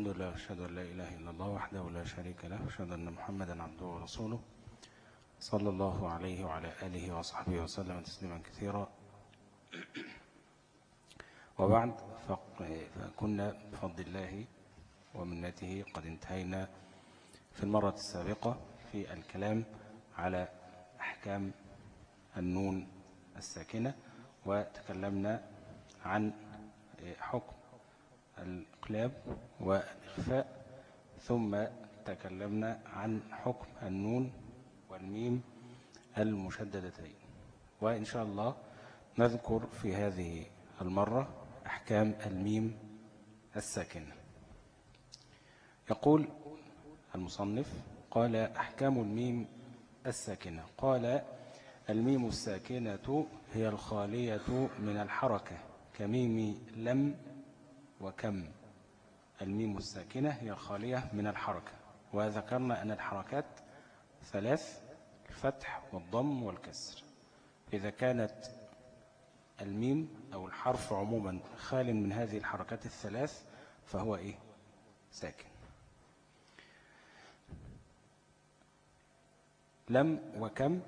الحمد لله أشهد أن لا إله إلا الله وحده لا شريك له أشهد أن محمدا عبده ورسوله صلى الله عليه وعلى آله وصحبه وسلم تسليما كثيرا وبعد فكنا بفضل الله ومنته قد انتهينا في المرة السابقة في الكلام على أحكام النون الساكنة وتكلمنا عن حكم الإقلاب والإخفاء ثم تكلمنا عن حكم النون والميم المشددتين وإن شاء الله نذكر في هذه المرة أحكام الميم الساكنة يقول المصنف قال أحكام الميم الساكنة قال الميم الساكنة هي الخالية من الحركة كميم لم وكم الميم الساكنة هي الخالية من الحركة وذكرنا أن الحركات ثلاث الفتح والضم والكسر إذا كانت الميم أو الحرف عموما خال من هذه الحركات الثلاث فهو إيه ساكن لم وكم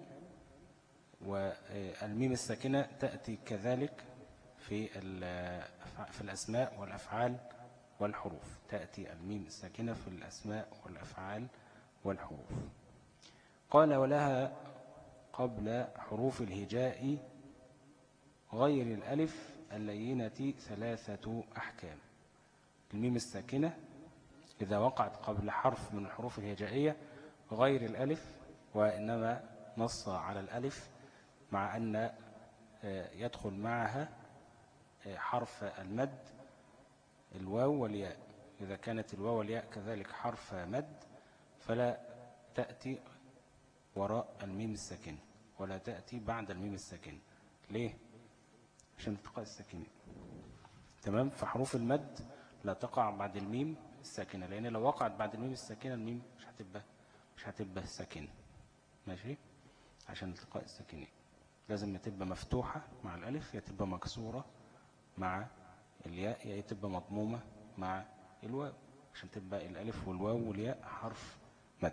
والميم الساكنة تأتي كذلك في في الأسماء والأفعال والحروف تأتي الميم الساكنة في الأسماء والأفعال والحروف قال ولها قبل حروف الهجاء غير الألف اللينة ثلاثة أحكام الميم الساكنة إذا وقعت قبل حرف من الحروف الهجائية غير الألف وإنما نص على الألف مع أن آه، يدخل معها آه، حرف المد الواو والياء إذا كانت الواو والياء كذلك حرف مد فلا تأتي وراء الميم الساكن ولا تأتي بعد الميم الساكن ليه؟ عشان التقاء الساكنين تمام فحروف المد لا تقع بعد الميم الساكنة لأن لو وقعت بعد الميم الساكنة الميم مش هتبقى مش هتبقى ساكنة ماشي عشان التقاء الساكنين لازم تبقى مفتوحة مع الألف يا تبقى مكسورة مع الياء يا تبقى مضمومة مع الواو عشان تبقى الألف والواو والياء حرف مد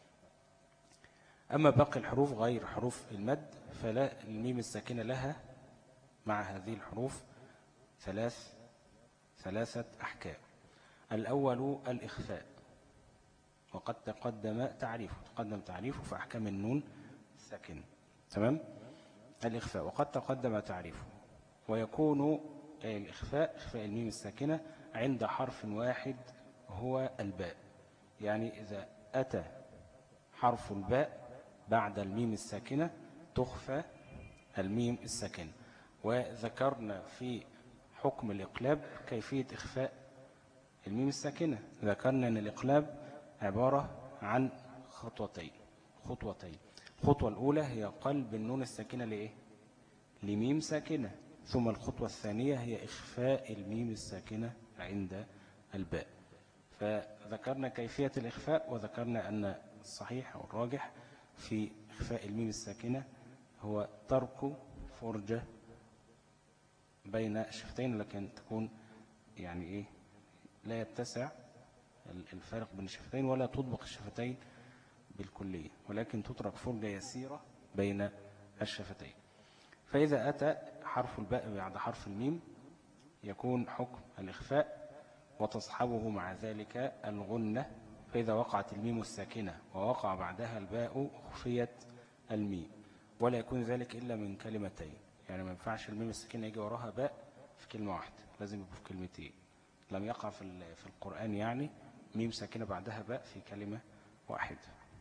أما باقي الحروف غير حروف المد فلا الميم الساكنة لها مع هذه الحروف ثلاث ثلاثة أحكام الأول الإخفاء وقد تقدم تعريفه تقدم تعريفه في أحكام النون الساكنة تمام الإخفاء وقد تقدم تعريفه ويكون الإخفاء إخفاء الميم الساكنة عند حرف واحد هو الباء يعني إذا أتى حرف الباء بعد الميم الساكنة تخفى الميم الساكنة وذكرنا في حكم الإقلاب كيفية إخفاء الميم الساكنة ذكرنا أن الإقلاب عبارة عن خطوتين خطوتين الخطوة الأولى هي قلب النون الساكنة لإيه؟ لميم ساكنة ثم الخطوة الثانية هي إخفاء الميم الساكنة عند الباء فذكرنا كيفية الإخفاء وذكرنا أن الصحيح أو الراجح في إخفاء الميم الساكنة هو ترك فرجة بين الشفتين لكن تكون يعني إيه لا يتسع الفارق بين الشفتين ولا تطبق الشفتين بالكلية ولكن تترك فرجة يسيرة بين الشفتين فإذا أتى حرف الباء بعد حرف الميم يكون حكم الإخفاء وتصحبه مع ذلك الغنة فإذا وقعت الميم الساكنة ووقع بعدها الباء خفيت الميم ولا يكون ذلك إلا من كلمتين يعني ما ينفعش الميم الساكنة يجي وراها باء في كلمة واحدة لازم يبقى في كلمتين لم يقع في القرآن يعني ميم ساكنة بعدها باء في كلمة واحدة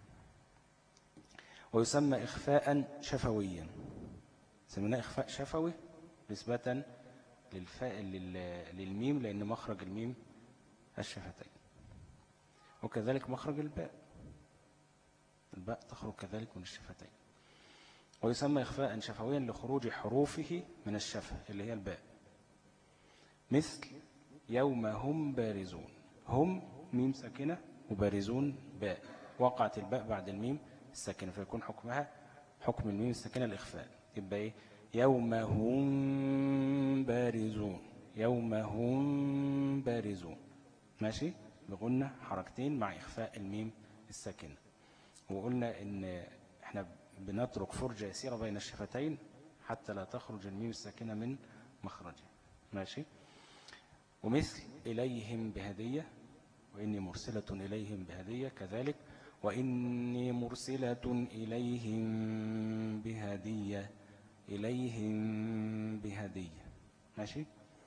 ويسمى إخفاء شفويا سميناه إخفاء شفوي نسبة للفاء للميم لأن مخرج الميم الشفتين وكذلك مخرج الباء الباء تخرج كذلك من الشفتين ويسمى إخفاء شفويا لخروج حروفه من الشفة اللي هي الباء مثل يوم هم بارزون هم ميم ساكنة وبارزون باء وقعت الباء بعد الميم الساكنة فيكون حكمها حكم الميم الساكنة الإخفاء يبقى إيه يوم هم بارزون يوم هم بارزون ماشي بغنة حركتين مع إخفاء الميم الساكنة وقلنا إن إحنا بنترك فرجة يسيرة بين الشفتين حتى لا تخرج الميم الساكنة من مخرجها ماشي ومثل إليهم بهدية وإني مرسلة إليهم بهدية كذلك وإني مرسلة إليهم بهدية إليهم بهدية ماشي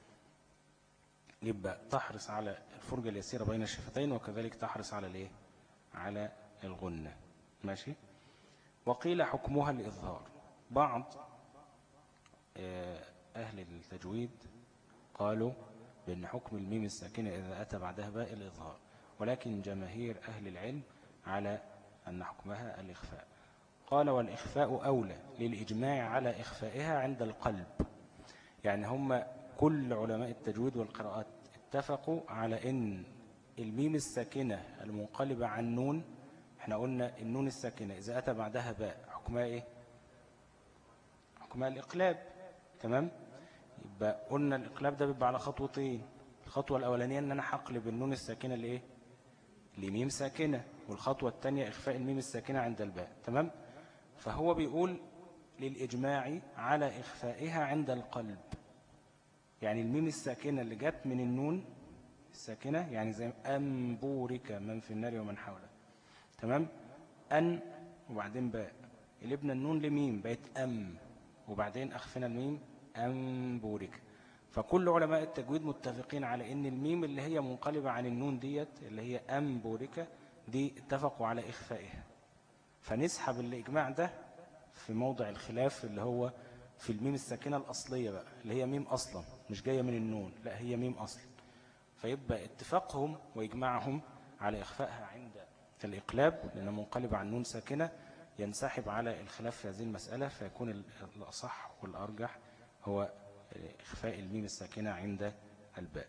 يبقى تحرص على الفرجة اليسيرة بين الشفتين وكذلك تحرص على الايه على الغنة ماشي وقيل حكمها الإظهار بعض آه، أهل التجويد قالوا بأن حكم الميم الساكنة إذا أتى بعدها باء الإظهار ولكن جماهير أهل العلم على أن حكمها الإخفاء قال والإخفاء أولى للإجماع على إخفائها عند القلب يعني هم كل علماء التجويد والقراءات اتفقوا على أن الميم الساكنة المنقلبة عن نون احنا قلنا النون الساكنة إذا أتى بعدها باء حكمها إيه حكمها الإقلاب تمام يبقى قلنا الإقلاب ده بيبقى على خطوتين الخطوة الأولانية أن أنا حقلب النون الساكنة لإيه لميم ساكنة والخطوة الثانية إخفاء الميم الساكنة عند الباء تمام فهو بيقول للإجماع على إخفائها عند القلب يعني الميم الساكنة اللي جت من النون الساكنة يعني زي أن بورك من في النار ومن حوله تمام أن وبعدين باء قلبنا النون لميم بقت أم وبعدين أخفنا الميم أن بورك فكل علماء التجويد متفقين على ان الميم اللي هي منقلبة عن النون ديت اللي هي أم بوركة دي اتفقوا على إخفائها فنسحب الإجماع ده في موضع الخلاف اللي هو في الميم الساكنة الأصلية بقى اللي هي ميم أصلا مش جاية من النون لا هي ميم أصلا فيبقى اتفاقهم وإجماعهم على إخفائها عند الإقلاب لأنها منقلبة عن نون ساكنة ينسحب على الخلاف في هذه المسألة فيكون الأصح والأرجح هو إخفاء الميم الساكنة عند الباء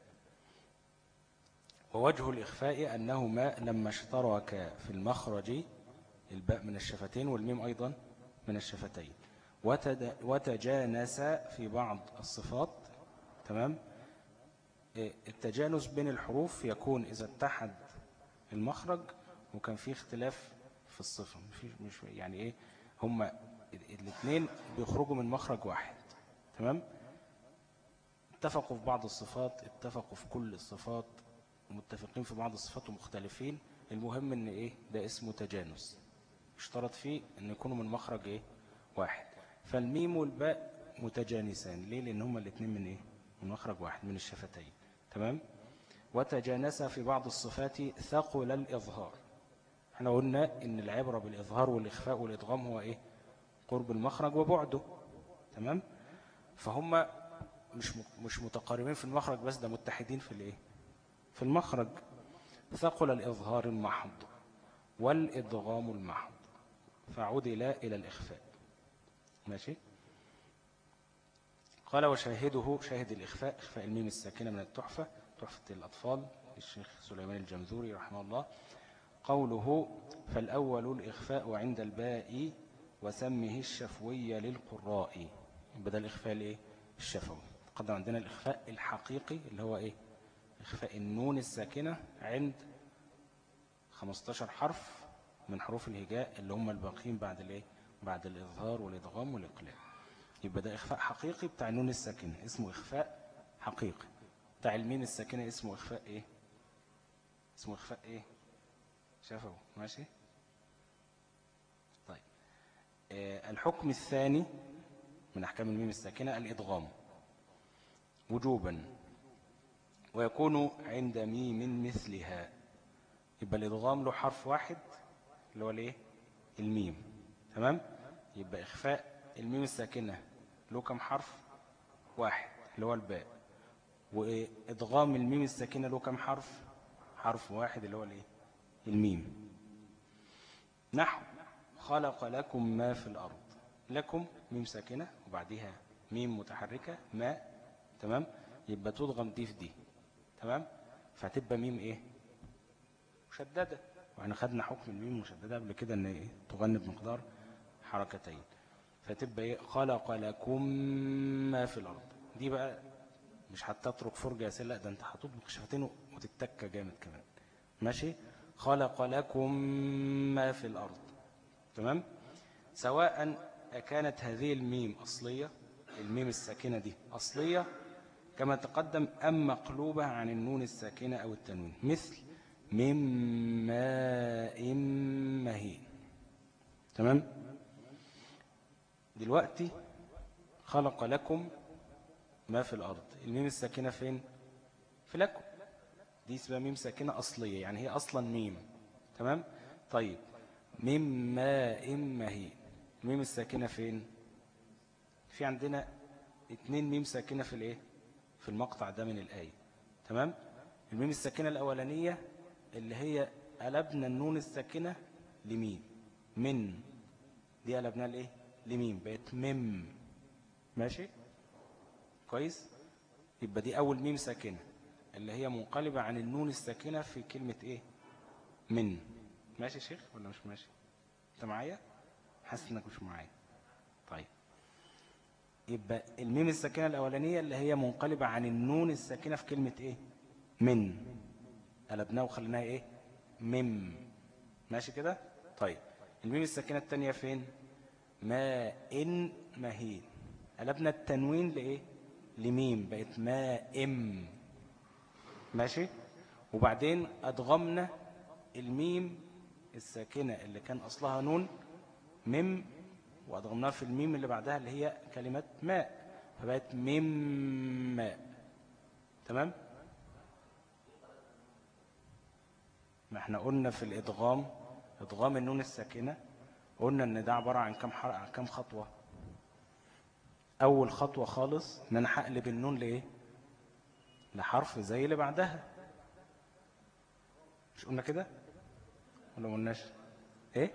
ووجه الإخفاء أنهما لما اشترك في المخرج الباء من الشفتين والميم أيضا من الشفتين وتجانس في بعض الصفات تمام التجانس بين الحروف يكون إذا اتحد المخرج وكان فيه اختلاف في الصفة مش يعني إيه هما الاثنين بيخرجوا من مخرج واحد تمام اتفقوا في بعض الصفات اتفقوا في كل الصفات متفقين في بعض الصفات ومختلفين المهم ان ايه ده اسمه تجانس اشترط فيه ان يكونوا من مخرج ايه واحد فالميم والباء متجانسان ليه لان هما الاثنين من ايه من مخرج واحد من الشفتين تمام وتجانس في بعض الصفات ثقل الإظهار احنا قلنا ان العبرة بالإظهار والإخفاء والإدغام هو ايه قرب المخرج وبعده تمام فهم مش مش متقاربين في المخرج بس ده متحدين في الايه في المخرج ثقل الإظهار المحض والإدغام المحض فعدل إلى الإخفاء ماشي قال وشاهده شاهد الإخفاء إخفاء الميم الساكنة من التحفة تحفة الأطفال للشيخ سليمان الجمزوري رحمه الله قوله فالأول الإخفاء عند الباء وسمه الشفوية للقراء بدل الإخفاء الإيه؟ الشفوي قدم عندنا الإخفاء الحقيقي اللي هو إيه إخفاء النون الساكنة عند 15 حرف من حروف الهجاء اللي هم الباقين بعد الإيه بعد الإظهار والإدغام والإقلال يبقى ده إخفاء حقيقي بتاع النون الساكنة اسمه إخفاء حقيقي بتاع الميم الساكنة اسمه إخفاء إيه اسمه إخفاء إيه شافه ماشي طيب آه الحكم الثاني من أحكام الميم الساكنة الإدغام وجوبا ويكون عند ميم مثلها يبقى الإدغام له حرف واحد اللي هو الايه الميم تمام يبقى إخفاء الميم الساكنة له كم حرف واحد اللي هو الباء وإدغام الميم الساكنة له كم حرف حرف واحد اللي هو الايه الميم نحو خلق لكم ما في الأرض لكم ميم ساكنة وبعدها ميم متحركة ما تمام يبقى تضغم دي في دي تمام فتبقى ميم ايه مشددة واحنا خدنا حكم الميم مشددة قبل كده ان ايه تغني بمقدار حركتين فتبقى ايه خلق لكم ما في الارض دي بقى مش هتترك فرجة يا لا ده انت هتطبق شفتين وتتكى جامد كمان ماشي خلق لكم ما في الأرض تمام سواء كانت هذه الميم أصلية الميم الساكنة دي أصلية كما تقدم أم مقلوبة عن النون الساكنة أو التنوين مثل من ماء مهين تمام دلوقتي خلق لكم ما في الأرض الميم الساكنة فين في لكم دي اسمها ميم ساكنة أصلية يعني هي أصلا ميم تمام طيب ميم ماء مهين الميم الساكنة فين في عندنا اتنين ميم ساكنة في الايه في المقطع ده من الآية تمام الميم الساكنة الأولانية اللي هي قلبنا النون الساكنة لميم من دي قلبنا لإيه لميم بقت مم ماشي كويس يبقى دي أول ميم ساكنة اللي هي منقلبة عن النون الساكنة في كلمة إيه من ماشي شيخ ولا مش ماشي انت معايا حاسس انك مش معايا طيب يبقى الميم الساكنة الأولانية اللي هي منقلبة عن النون الساكنة في كلمة إيه من قلبناه وخليناها إيه مم ماشي كده طيب الميم الساكنة التانية فين ما إن مهين قلبنا التنوين لإيه لميم بقت ما إم ماشي وبعدين أدغمنا الميم الساكنة اللي كان أصلها نون مم وأدغمناها في الميم اللي بعدها اللي هي كلمة ماء فبقت مم ماء تمام ما احنا قلنا في الإدغام إدغام النون الساكنة قلنا ان ده عبارة عن كم, عن كم خطوة أول خطوة خالص ان انا هقلب النون لإيه لحرف زي اللي بعدها مش قلنا كده ولا ما قلناش ايه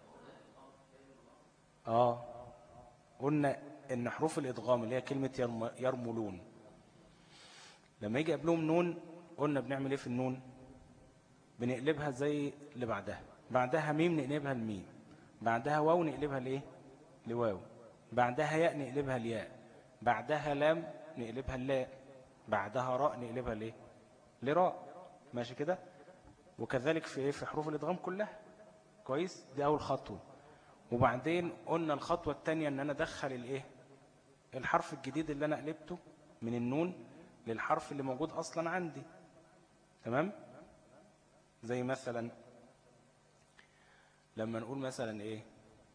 اه قلنا ان حروف الادغام اللي هي كلمة يرملون لما يجي قبلهم نون قلنا بنعمل ايه في النون بنقلبها زي اللي بعدها بعدها ميم نقلبها الميم بعدها واو نقلبها لايه لواو بعدها ياء نقلبها الياء بعدها لام نقلبها اللاء بعدها راء نقلبها ليه لراء ماشي كده وكذلك في ايه في حروف الادغام كلها كويس دي اول خطوه وبعدين قلنا الخطوه الثانيه ان انا ادخل الايه الحرف الجديد اللي انا قلبته من النون للحرف اللي موجود اصلا عندي تمام زي مثلا لما نقول مثلا ايه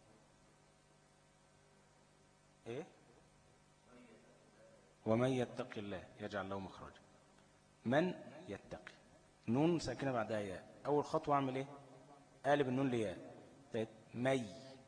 ايه ومن يتق الله يجعل له مخرجا من يتقي نون ساكنه بعدها ياء اول خطوه اعمل ايه قالب النون لياء مي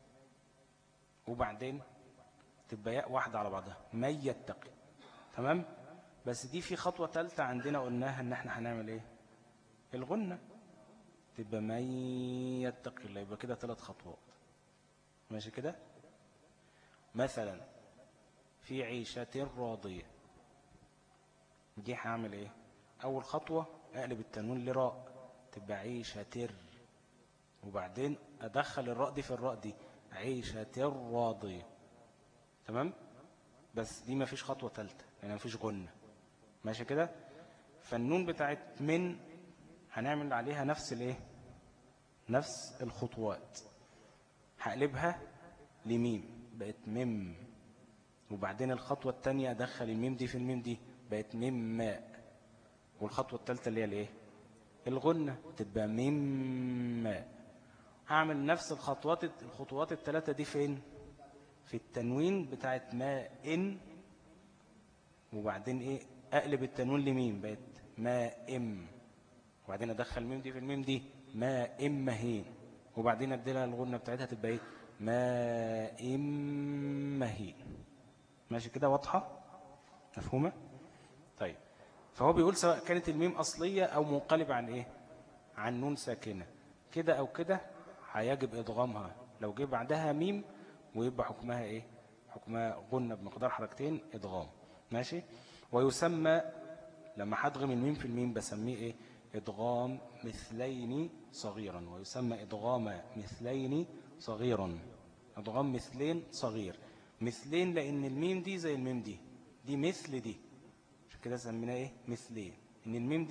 وبعدين تبقى ياء واحده على بعضها مي يتقي تمام بس دي في خطوه ثالثه عندنا قلناها ان احنا هنعمل ايه الغنه تبقى من يتقي الله يبقى كده ثلاث خطوات ماشي كده مثلا في عيشة راضية دي هعمل ايه اول خطوة اقلب التنوين لراء تبقى عيشة تر وبعدين ادخل الراء دي في الراء دي عيشة راضية تمام بس دي ما فيش خطوة ثالثة يعني ما فيش غنة ماشي كده فالنون بتاعت من هنعمل عليها نفس الايه نفس الخطوات هقلبها لميم بقت ميم وبعدين الخطوة الثانية أدخل الميم دي في الميم دي بقت ميم ماء والخطوة الثالثة اللي هي الايه الغنة تبقى ميم ماء هعمل نفس الخطوات الخطوات الثلاثة دي فين في التنوين بتاعت ماء إن وبعدين ايه اقلب التنوين لميم بقت ماء ام وبعدين ادخل الميم دي في الميم دي ما إم مهين وبعدين اديلها الغنة بتاعتها تبقى ايه ما إم مهين ماشي كده واضحة مفهومة طيب فهو بيقول سواء كانت الميم أصلية أو منقلبة عن إيه عن نون ساكنة كده أو كده هيجب إضغامها لو جه بعدها ميم ويبقى حكمها إيه حكمها غنة بمقدار حركتين إضغام ماشي ويسمى لما هدغم الميم في الميم بسميه إيه إدغام مثلين صغيرا ويسمى إدغام مثلين صغيرا إدغام مثلين صغير مثلين لأن الميم دي زي الميم دي دي مثل دي عشان كده سميناها إيه مثلين إن الميم دي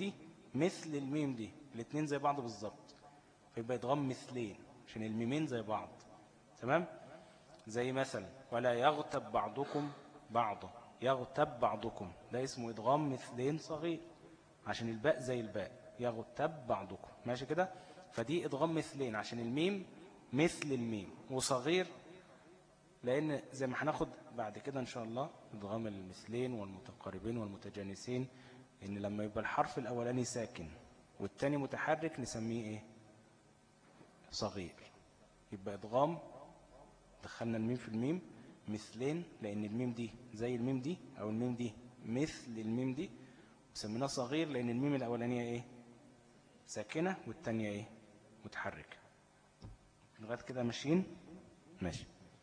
مثل الميم دي الاثنين زي بعض بالظبط فيبقى ادغام مثلين عشان الميمين زي بعض تمام زي مثلا ولا يغتب بعضكم بعضا يغتب بعضكم ده اسمه ادغام مثلين صغير عشان الباء زي الباء يغتب بعضكم ماشي كده فدي ادغام مثلين عشان الميم مثل الميم وصغير لأن زي ما هناخد بعد كده إن شاء الله ادغام المثلين والمتقاربين والمتجانسين إن لما يبقى الحرف الأولاني ساكن والتاني متحرك نسميه إيه صغير يبقى ادغام دخلنا الميم في الميم مثلين لأن الميم دي زي الميم دي أو الميم دي مثل الميم دي وسميناه صغير لأن الميم الأولانية إيه ساكنة والتانية إيه متحركة لغاية كده ماشيين ماشي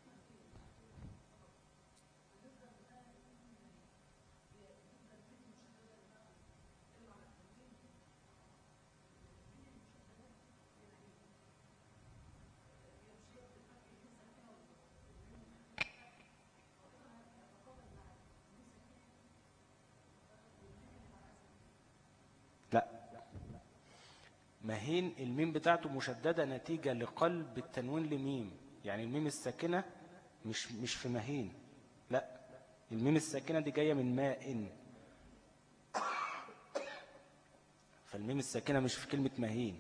مهين الميم بتاعته مشددة نتيجة لقلب التنوين لميم يعني الميم الساكنة مش, مش في مهين لا الميم الساكنة دي جاية من ماء فالميم الساكنة مش في كلمة مهين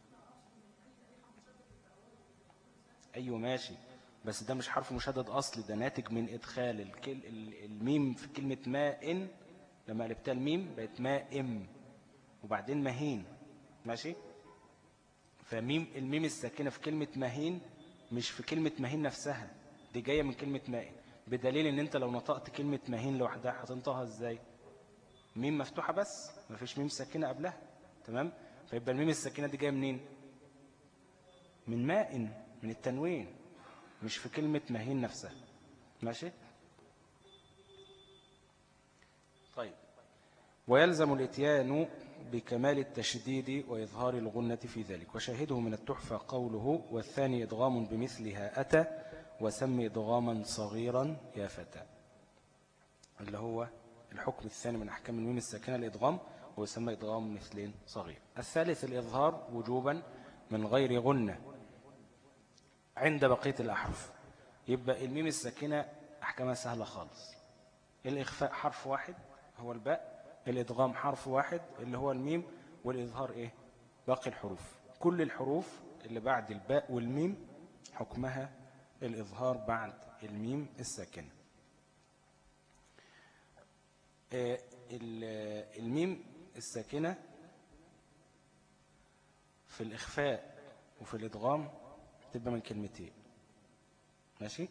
أيوة ماشي بس ده مش حرف مشدد أصلي ده ناتج من إدخال الميم في كلمة ماء لما قلبتها الميم بقت ماء وبعدين مهين ماشي فميم الميم الساكنة في كلمة مهين مش في كلمة مهين نفسها دي جاية من كلمة مائن بدليل ان انت لو نطقت كلمة مهين لوحدها هتنطقها ازاي ميم مفتوحة بس مفيش ميم ساكنة قبلها تمام فيبقى الميم الساكنة دي جاية منين من مائن من التنوين مش في كلمة مهين نفسها ماشي طيب ويلزم الاتيان بكمال التشديد وإظهار الغنة في ذلك وشاهده من التحفة قوله والثاني إدغام بمثلها أتى وسم إدغاما صغيرا يا فتى اللي هو الحكم الثاني من أحكام الميم الساكنة الإدغام ويسمى إدغام مثلين صغير الثالث الإظهار وجوبا من غير غنة عند بقية الأحرف يبقى الميم الساكنة أحكامها سهلة خالص الإخفاء حرف واحد هو الباء الإدغام حرف واحد اللي هو الميم والإظهار إيه باقي الحروف كل الحروف اللي بعد الباء والميم حكمها الإظهار بعد الميم الساكنة آه، الميم الساكنة في الإخفاء وفي الإدغام تبقى من كلمتين ماشي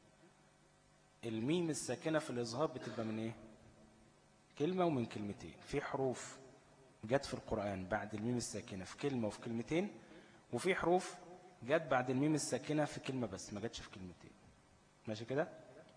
الميم الساكنة في الإظهار بتبقى من إيه كلمة ومن كلمتين في حروف جت في القرآن بعد الميم الساكنة في كلمة وفي كلمتين وفي حروف جت بعد الميم الساكنة في كلمة بس ما جتش في كلمتين ماشي كده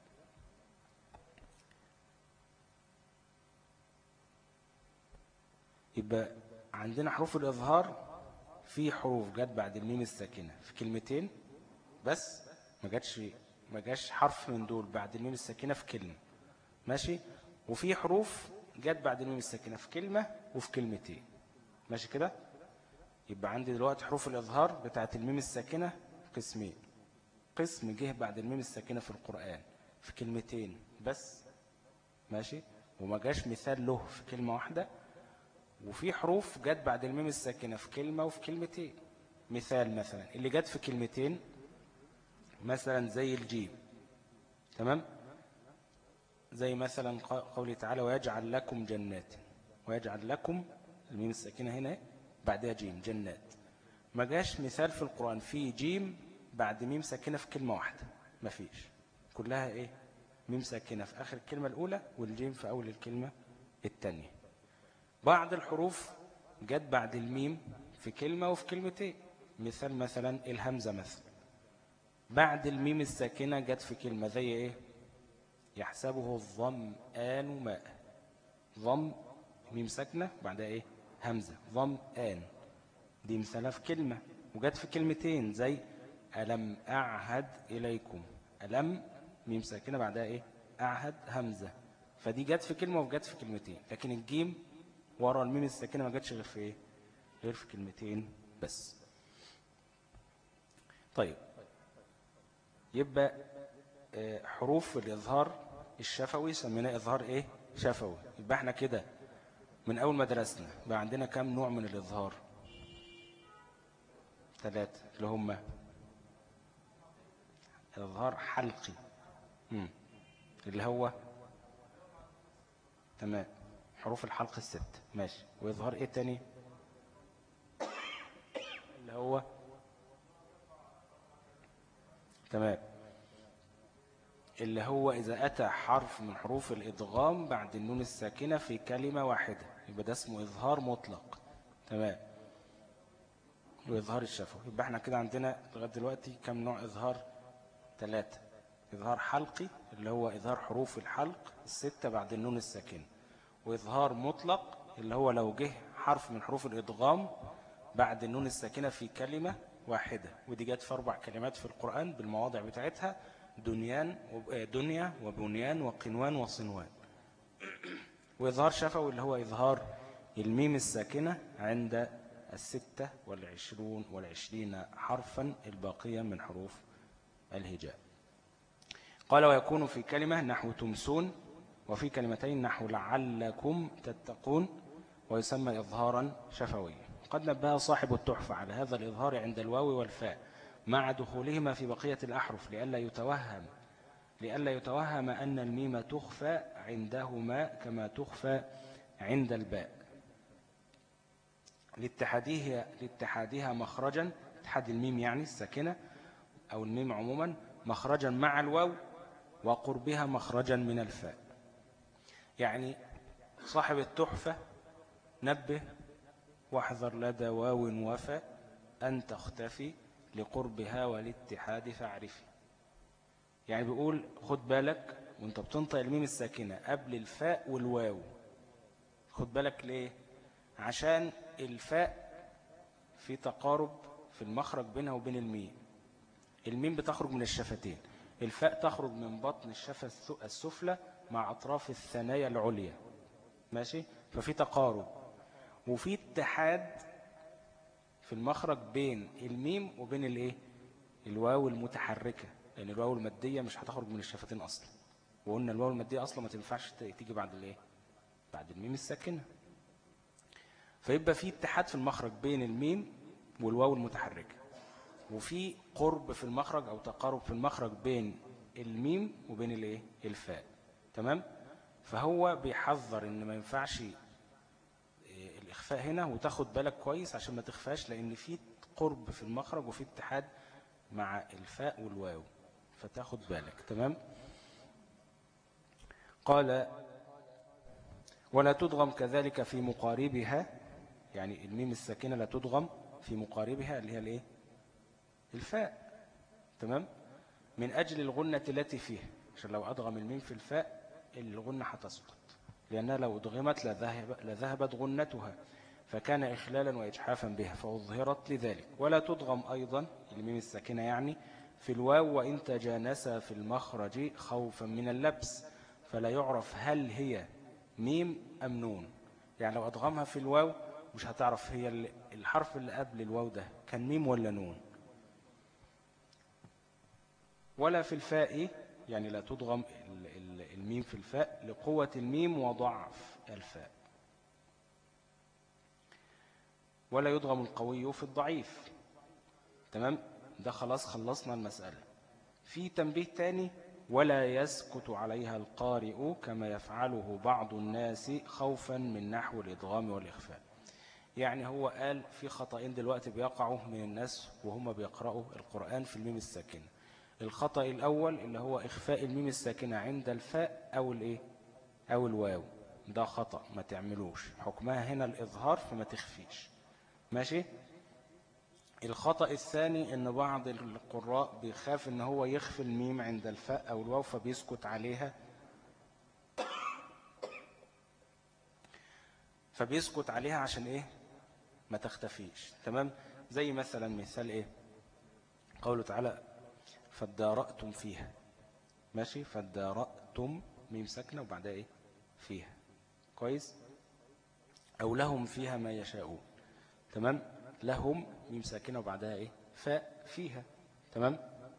يبقى عندنا حروف الإظهار في حروف جت بعد الميم الساكنة في كلمتين بس ما جاتش ما جاش حرف من دول بعد الميم الساكنة في كلمة ماشي وفي حروف جت بعد الميم الساكنة في كلمة وفي كلمتين ماشي كده يبقى عندي دلوقتي حروف الإظهار بتاعت الميم الساكنة قسمين قسم جه بعد الميم الساكنة في القرآن في كلمتين بس ماشي وما جاش مثال له في كلمة واحدة وفي حروف جت بعد الميم الساكنة في كلمة وفي كلمتين مثال مثلا اللي جت في كلمتين مثلا زي الجيم تمام زي مثلا قوله تعالى ويجعل لكم جنات ويجعل لكم الميم الساكنة هنا بعدها جيم جنات ما جاش مثال في القرآن فيه جيم بعد ميم ساكنة في كلمة واحدة ما فيش كلها ايه ميم ساكنة في آخر الكلمة الأولى والجيم في أول الكلمة الثانية بعض الحروف جت بعد الميم في كلمة وفي كلمتين مثال مثلا الهمزة مثلا بعد الميم الساكنة جت في كلمة زي ايه يحسبه الظمآن ماء ظم ميم ساكنة بعدها ايه همزة ظمآن دي مثالها في كلمة وجت في كلمتين زي ألم أعهد إليكم ألم ميم ساكنة بعدها ايه أعهد همزة فدي جت في كلمة وجت في كلمتين لكن الجيم ورا الميم الساكنة ما جاتش غير في ايه غير في كلمتين بس طيب يبقى آه، حروف الإظهار الشفوي سميناه إظهار إيه شفوي يبقى احنا كده من أول ما درسنا بقى عندنا كم نوع من الإظهار ثلاثة اللي هم إظهار حلقي مم. اللي هو تمام حروف الحلق الست ماشي وإظهار إيه تاني اللي هو تمام اللي هو إذا أتى حرف من حروف الإدغام بعد النون الساكنة في كلمة واحدة يبقى ده اسمه إظهار مطلق تمام وإظهار الشفوي يبقى احنا كده عندنا لغاية دلوقتي كم نوع إظهار ثلاثة إظهار حلقي اللي هو إظهار حروف الحلق الستة بعد النون الساكنة وإظهار مطلق اللي هو لو جه حرف من حروف الإدغام بعد النون الساكنة في كلمة واحدة ودي جت في أربع كلمات في القرآن بالمواضع بتاعتها دنيان آه، دنيا وبنيان وقنوان وصنوان وإظهار شفوي اللي هو إظهار الميم الساكنة عند الستة والعشرون والعشرين حرفا الباقية من حروف الهجاء قال ويكون في كلمة نحو تمسون وفي كلمتين نحو لعلكم تتقون ويسمى إظهارا شفويا قد نبه صاحب التحفة على هذا الإظهار عند الواو والفاء مع دخولهما في بقية الأحرف لئلا يتوهم لئلا يتوهم أن الميم تخفى عندهما كما تخفى عند الباء لاتحادها, لاتحادها مخرجا اتحاد الميم يعني الساكنة أو الميم عموما مخرجا مع الواو وقربها مخرجا من الفاء يعني صاحب التحفة نبه واحذر لدى واو وفاء أن تختفي لقربها والاتحاد فاعرفي يعني بيقول خد بالك وانت بتنطق الميم الساكنة قبل الفاء والواو خد بالك ليه عشان الفاء في تقارب في المخرج بينها وبين الميم الميم بتخرج من الشفتين الفاء تخرج من بطن الشفة السفلى مع أطراف الثنايا العليا ماشي ففي تقارب وفي اتحاد في المخرج بين الميم وبين الايه الواو المتحركة لأن الواو المادية مش هتخرج من الشفتين أصلا وقلنا الواو المادية أصلا ما تنفعش تيجي بعد الايه بعد الميم الساكنة فيبقى في اتحاد في المخرج بين الميم والواو المتحركة وفي قرب في المخرج أو تقارب في المخرج بين الميم وبين الايه الفاء تمام فهو بيحذر ان ما ينفعش آه، الإخفاء هنا وتاخد بالك كويس عشان ما تخفاش لأن في قرب في المخرج وفي اتحاد مع الفاء والواو فتاخد بالك تمام قال ولا تدغم كذلك في مقاربها يعني الميم الساكنة لا تدغم في مقاربها اللي هي الايه الفاء تمام من أجل الغنة التي فيها عشان لو أدغم الميم في الفاء الغنة هتسقط لأنها لو أدغمت لذهب لذهبت غنتها فكان إخلالا وإجحافا بها فأظهرت لذلك ولا تدغم أيضا الميم الساكنة يعني في الواو وإن تجانس في المخرج خوفا من اللبس فلا يعرف هل هي ميم أم نون يعني لو أدغمها في الواو مش هتعرف هي الحرف اللي قبل الواو ده كان ميم ولا نون ولا في الفاء يعني لا تضغم الميم في الفاء لقوة الميم وضعف الفاء ولا يضغم القوي في الضعيف تمام ده خلاص خلصنا المسألة في تنبيه تاني ولا يسكت عليها القارئ كما يفعله بعض الناس خوفا من نحو الإضغام والإخفاء يعني هو قال في خطأين دلوقتي بيقعوا من الناس وهم بيقرأوا القرآن في الميم الساكنة الخطأ الأول اللي هو إخفاء الميم الساكنة عند الفاء أو الإيه أو الواو ده خطأ ما تعملوش حكمها هنا الإظهار فما تخفيش ماشي الخطأ الثاني ان بعض القراء بيخاف ان هو يخفي الميم عند الفاء او الواو فبيسكت عليها فبيسكت عليها عشان ايه ما تختفيش تمام زي مثلا مثال ايه قوله تعالى فادارأتم فيها ماشي فادارأتم ميم ساكنة وبعدها ايه فيها كويس أو لهم فيها ما يشاءون تمام لهم ميم ساكنة وبعدها إيه فاء فيها تمام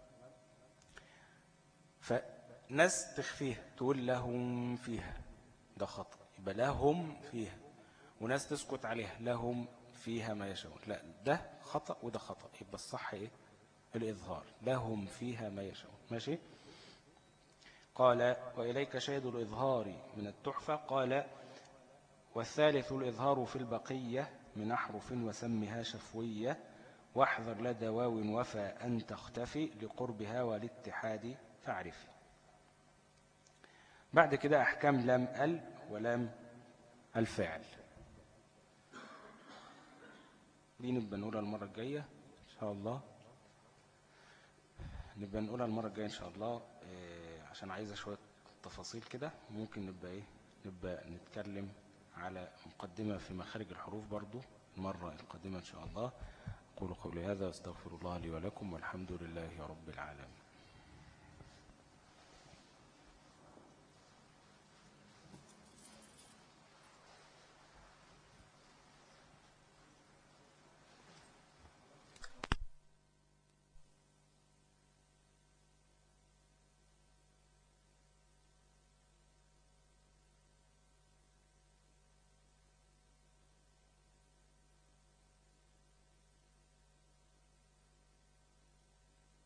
فناس تخفيها تقول لهم فيها ده خطأ يبقى لهم فيها وناس تسكت عليها لهم فيها ما يشاءون لا ده خطأ وده خطأ يبقى الصح إيه الإظهار لهم فيها ما يشاءون ماشي قال وإليك شهد الإظهار من التحفة قال والثالث الإظهار في البقية من أحرف وسمها شفوية واحذر لدى واو وفى أن تختفي لقربها والاتحاد فاعرف بعد كده أحكام لام ال ولام الفعل دي نبقى نقولها المرة الجاية إن شاء الله نبقى نقولها المرة الجاية إن شاء الله إيه عشان عايزة شوية تفاصيل كده ممكن نبقى إيه نبقى نتكلم على مقدمة في مخارج الحروف برضو المرة القادمة إن شاء الله أقول قولي هذا واستغفر الله لي ولكم والحمد لله رب العالمين